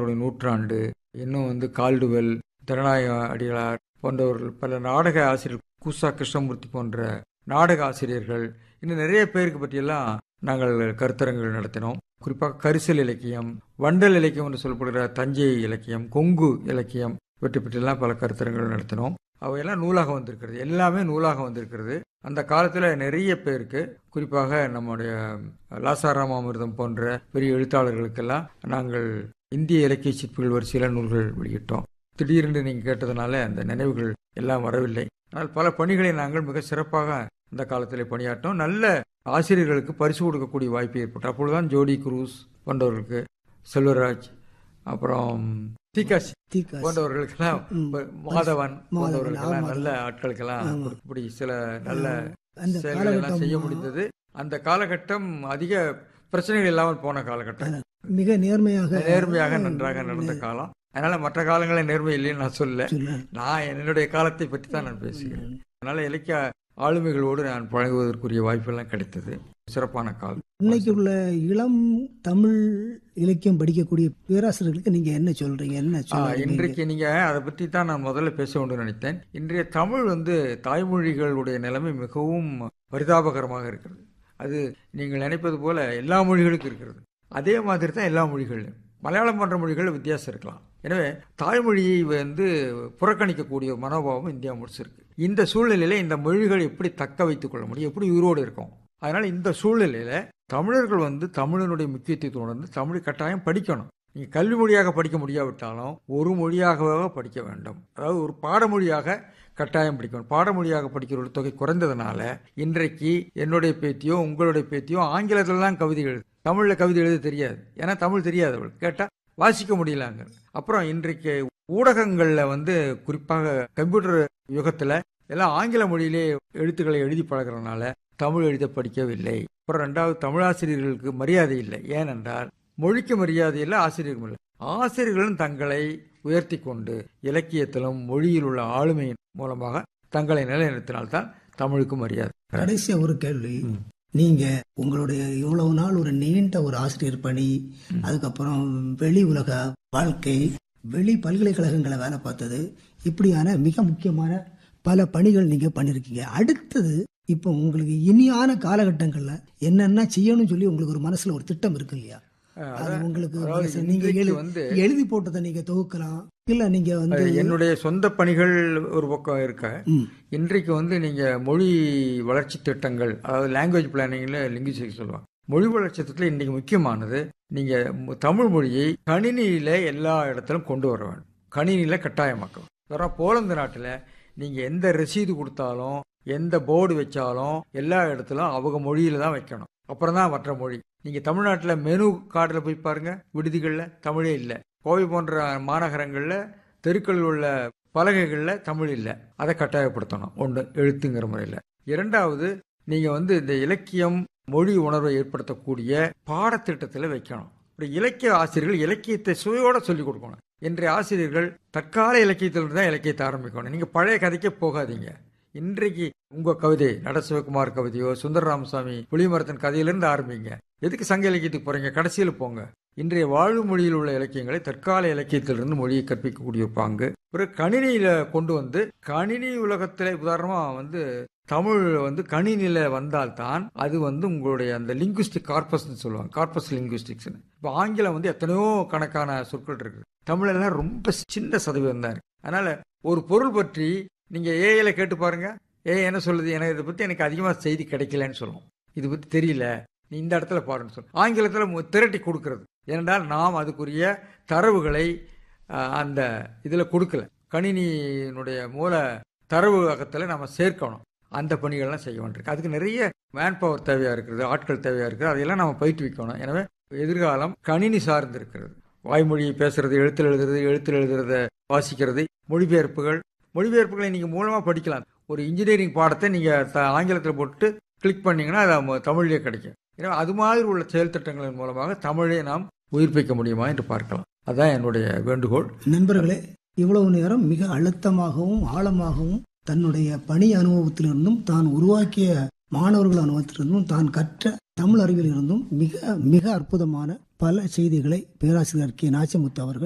நாயனாருடைய நூற்றாண்டு இன்னும் வந்து கால்டுவெல் திறனாய அடிகளார் போன்றவர்கள் பல நாடக ஆசிரியர் குசா கிருஷ்ணமூர்த்தி போன்ற நாடக ஆசிரியர்கள் இன்னும் நிறைய பேருக்கு பற்றியெல்லாம் நாங்கள் கருத்தரங்குகள் நடத்தினோம் குறிப்பாக கரிசல் இலக்கியம் வண்டல் இலக்கியம் என்று சொல்லப்படுகிற தஞ்சை இலக்கியம் கொங்கு இலக்கியம் இவற்றை பற்றியெல்லாம் பல கருத்தரங்குகள் நடத்தினோம் அவையெல்லாம் நூலாக வந்திருக்கிறது எல்லாமே நூலாக வந்திருக்கிறது அந்த காலத்தில் நிறைய பேருக்கு குறிப்பாக நம்முடைய லாசாராமாமிர்தம் போன்ற பெரிய எழுத்தாளர்களுக்கெல்லாம் நாங்கள் இந்திய இலக்கிய சிற்பிகள் வரிசையில் நூல்கள் வெளியிட்டோம் திடீரென்று நீங்கள் கேட்டதுனால அந்த நினைவுகள் எல்லாம் வரவில்லை ஆனால் பல பணிகளை நாங்கள் மிக சிறப்பாக அந்த காலத்தில் பணியாற்றோம் நல்ல ஆசிரியர்களுக்கு பரிசு கொடுக்கக்கூடிய வாய்ப்பு ஏற்பட்டு அப்பொழுதுதான் ஜோடி குரூஸ் போன்றவர்களுக்கு செல்வராஜ் அப்புறம் தீகாசி தீக்காசி. போன்றவர்களுக்கெல்லாம் ம். மாதவன் மாதவன், போன்றவர்களுக்கெல்லாம் ஆமா. நல்ல ஆட்களுக்கெல்லாம் ஆமா. இப்படி சில நல்ல அந்த செயல்கள் எல்லாம் காலகட்டம் செய்ய முடிந்தது அந்த காலகட்டம் அதிக பிரச்சனைகள் இல்லாமல் போன காலகட்டம் மிக நேர்மையாக நேர்மையாக நன்றாக நடந்த காலம் அதனால மற்ற காலங்களில் நேர்மை இல்லைன்னு நான் சொல்ல சொல்ல நான் என்னுடைய காலத்தை பற்றி தான் நான் பேசுகிறேன் அதனால இலக்கிய ஆளுமைகளோடு நான் பழகுவதற்குரிய வாய்ப்பெல்லாம் கிடைத்தது சிறப்பான காலம் இன்னைக்கு உள்ள இளம் தமிழ் இலக்கியம் படிக்கக்கூடிய பேராசிரியர்களுக்கு நீங்க என்ன சொல்றீங்க என்ன ஆ, சொல்றீங்க இன்றைக்கு நீங்க அதை பற்றி தான் நான் முதல்ல பேச வேண்டும் நினைத்தேன் இன்றைய தமிழ் வந்து தாய்மொழிகளுடைய நிலைமை மிகவும் பரிதாபகரமாக இருக்கிறது அது நீங்கள் நினைப்பது போல எல்லா மொழிகளுக்கும் இருக்கிறது அதே மாதிரி தான் எல்லா மொழிகளிலும் மலையாளம் போன்ற மொழிகள் வித்தியாசம் இருக்கலாம் எனவே தாய்மொழியை வந்து புறக்கணிக்கக்கூடிய மனோபாவம் இந்தியா முடிச்சிருக்கு இந்த சூழ்நிலையில இந்த மொழிகள் எப்படி தக்க வைத்துக் கொள்ள முடியும் எப்படி உயிரோடு இருக்கும் அதனால இந்த சூழ்நிலையில தமிழர்கள் வந்து தமிழனுடைய முக்கியத்துவத்தை உணர்ந்து தமிழ் கட்டாயம் படிக்கணும் நீங்க கல்வி மொழியாக படிக்க முடியாவிட்டாலும் ஒரு மொழியாகவே படிக்க வேண்டும் அதாவது ஒரு பாடமொழியாக கட்டாயம் படிக்கணும் பாடமொழியாக படிக்கிற தொகை குறைந்ததுனால இன்றைக்கு என்னுடைய பேத்தியோ உங்களுடைய பேத்தியோ ஆங்கிலத்தில் தான் கவிதை எழுது தமிழ்ல கவிதை எழுத தெரியாது ஏன்னா தமிழ் தெரியாது அவள் கேட்டா வாசிக்க முடியலாங்க அப்புறம் இன்றைக்கு ஊடகங்கள்ல வந்து குறிப்பாக கம்ப்யூட்டர் யுகத்துல எல்லாம் ஆங்கில மொழியிலே எழுத்துக்களை எழுதி பழகிறதுனால தமிழ் எழுத படிக்கவில்லை அப்புறம் ரெண்டாவது தமிழாசிரியர்களுக்கு மரியாதை இல்லை ஏனென்றால் மொழிக்கு மரியாதை இல்லை ஆசிரியர்களும் இல்லை ஆசிரியர்களும் தங்களை உயர்த்தி கொண்டு இலக்கியத்திலும் மொழியில் உள்ள ஆளுமையின் மூலமாக தங்களை நிலைநிறுத்தினால்தான் தமிழுக்கு மரியாதை கடைசியா ஒரு கேள்வி ம். நீங்க உங்களுடைய இவ்வளவு நாள் ஒரு நீண்ட ஒரு ஆசிரியர் பணி அதுக்கப்புறம் வெளி உலக வாழ்க்கை வெளி பல்கலைக்கழகங்களை வேலை பார்த்தது இப்படியான மிக முக்கியமான பல பணிகள் நீங்க பண்ணிருக்கீங்க அடுத்தது இப்போ உங்களுக்கு இனியான காலகட்டங்கள்ல என்னென்ன செய்யணும்னு சொல்லி உங்களுக்கு ஒரு மனசுல ஒரு திட்டம் இருக்கு இல்லையா அஹ் அது அதான் உங்களுக்கு அதாவது மனசுல நீங்க இன்றைக்கு எழு- வந்து எழுதி போட்டதை நீங்க தொகுக்கலாம் இல்ல நீங்க வந்து அஹ் என்னுடைய சொந்த பணிகள் ஒரு பக்கம் இருக்க ம், இன்றைக்கு வந்து நீங்க மொழி வளர்ச்சி திட்டங்கள் அதாவது லாங்குவேஜ் பிளானிங்ல லிங்குவிஸ்டிக்ஸ் சொல்லுவாங்க மொழி வளர்ச்சி திட்டத்தில் இன்னைக்கு முக்கியமானது நீங்க மு- தமிழ் மொழியை கணினியில எல்லா இடத்திலும் கொண்டு வர வேண்டும் கணினியில கட்டாயமாக்கணும் வேற போலந்து நாட்டுல நீங்க எந்த ரசீது கொடுத்தாலும் எந்த போர்டு வச்சாலும் எல்லா இடத்திலும் அவங்க மொழியில தான் வைக்கணும் அப்புறம் தான் மற்ற மொழி நீங்க தமிழ்நாட்டுல மெனு கார்டில் போய் பாருங்க விடுதிகள்ல தமிழே இல்லை கோவை போன்ற மாநகரங்கள்ல தெருக்களில் உள்ள பலகைகள்ல தமிழ் இல்லை அதை கட்டாயப்படுத்தணும் ஒன்று எழுத்துங்கிற முறையில் இரண்டாவது நீங்க வந்து இந்த இலக்கியம் மொழி உணர்வை ஏற்படுத்தக்கூடிய பாடத்திட்டத்தில் வைக்கணும் ஒரு இலக்கிய ஆசிரியர்கள் இலக்கியத்தை சுவையோட சொல்லிக் கொடுக்கணும் இன்றைய ஆசிரியர்கள் தற்கால இலக்கியத்திலிருந்து தான் இலக்கியத்தை ஆரம்பிக்கணும் நீங்க பழைய கதைக்கே போகாதீங்க இன்றைக்கு உங்க கவிதை நட சிவகுமார் கவிதையோ சுந்தர ராமசாமி புலிமரத்தின் கதையிலிருந்து ஆரம்பிங்க எதுக்கு சங்க இலக்கியத்துக்கு போறீங்க கடைசியில் போங்க இன்றைய வாழ்வு மொழியில் உள்ள இலக்கியங்களை தற்கால இலக்கியத்திலிருந்து மொழியை கற்பிக்கக்கூடிய பாங்கு ஒரு கணினியில கொண்டு வந்து கணினி உலகத்துல உதாரணமா வந்து தமிழ் வந்து கணினியில வந்தால்தான் அது வந்து உங்களுடைய அந்த லிங்குஸ்டிக் கார்பஸ்ன்னு சொல்லுவாங்க கார்பஸ் லிங்குஸ்டிக்ஸ் இப்போ ஆங்கிலம் வந்து எத்தனையோ கணக்கான சொற்கள் இருக்கு தமிழ் எல்லாம் ரொம்ப சின்ன சதவீதம் தான் இருக்கு அதனால ஒரு பொருள் பற்றி நீங்க ஏஐல கேட்டு பாருங்க ஏ என்ன சொல்லுது எனக்கு இதை பத்தி எனக்கு அதிகமா செய்தி கிடைக்கலன்னு சொல்லும் இது பத்தி தெரியல நீ இந்த இடத்துல பாருன்னு சொல்லும் ஆங்கிலத்துல மு- திரட்டி கொடுக்கிறது ஏனென்றால் நாம் அதுக்குரிய தரவுகளை அஹ், அந்த இதுல கொடுக்கல கணினியினுடைய மூல தரவுகத்தில் நம்ம சேர்க்கணும் அந்த பணிகள்லாம் செய்ய வேண்டியிருக்கு அதுக்கு நிறைய மேன் பவர் தேவையா இருக்கிறது ஆட்கள் தேவையா இருக்குது அதையெல்லாம் நம்ம பயிற்றுவிக்கணும் எனவே எதிர்காலம் கணினி சார்ந்து இருக்கிறது வாய்மொழியை பேசுறது எழுத்தில் எழுதுறது எழுத்தில் எழுதுறத வாசிக்கிறது மொழிபெயர்ப்புகள் மொழிபெயர்ப்புகளை நீங்க மூலமா படிக்கலாம் ஒரு இன்ஜினியரிங் பாடத்தை நீங்க த- ஆங்கிலத்துல போட்டு கிளிக் பண்ணீங்கன்னா அது நம்ம தமிழ்லயே கிடைக்கும் எனவே அது மாதிரி உள்ள செயல் திட்டங்களின் மூலமாக தமிழை நாம் உயிர்ப்பிக்க முடியுமா என்று பார்க்கலாம் அதான் என்னுடைய வேண்டுகோள் நண்பர்களே இவ்வளவு நேரம் மிக அழுத்தமாகவும் ஆழமாகவும் தன்னுடைய பணி அனுபவத்திலிருந்தும் தான் உருவாக்கிய மாணவர்கள் அனுபவத்திலிருந்தும் தான் கற்ற தமிழ் அறிவிலிருந்தும் மிக மிக அற்புதமான பல செய்திகளை பேராசிரியர் கே நாச்சிமுத்து அவர்கள்